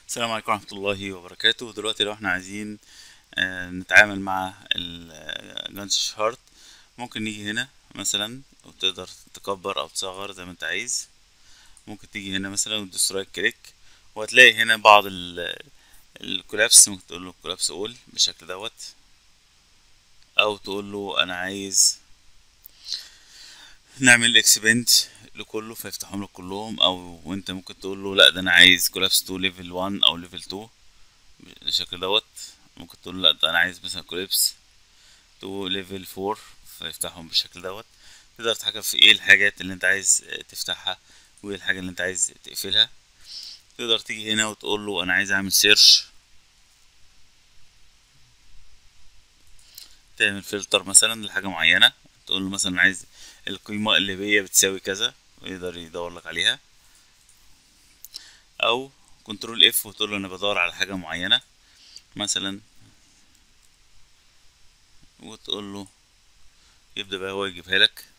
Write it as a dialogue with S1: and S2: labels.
S1: السلام عليكم ورحمة الله وبركاته دلوقتي لو احنا عايزين آه، نتعامل مع الجانت شارت ممكن نيجي هنا مثلا وتقدر تكبر او تصغر زي ما انت عايز ممكن تيجي هنا مثلا وتدوس رايت كليك وهتلاقي هنا بعض الكولابس ممكن تقول له كولابس اول بالشكل دوت او تقول له انا عايز نعمل اكسبند لكله فيفتحهم لك كلهم او وانت ممكن تقول له لا ده انا عايز كولابس 2 ليفل 1 او ليفل 2 بالشكل دوت ممكن تقول له لا ده انا عايز مثلا كولابس 2 ليفل 4 فيفتحهم بالشكل دوت تقدر تتحكم في ايه الحاجات اللي انت عايز تفتحها وايه الحاجة اللي انت عايز تقفلها تقدر تيجي هنا وتقول له انا عايز اعمل سيرش تعمل فلتر مثلا لحاجة معينة تقول له مثلا عايز القيمة الليبية بتساوي كذا ويقدر يدور لك عليها او كنترول اف وتقول له انا بدور على حاجة معينة مثلا وتقول له يبدأ بقى هو يجيبها لك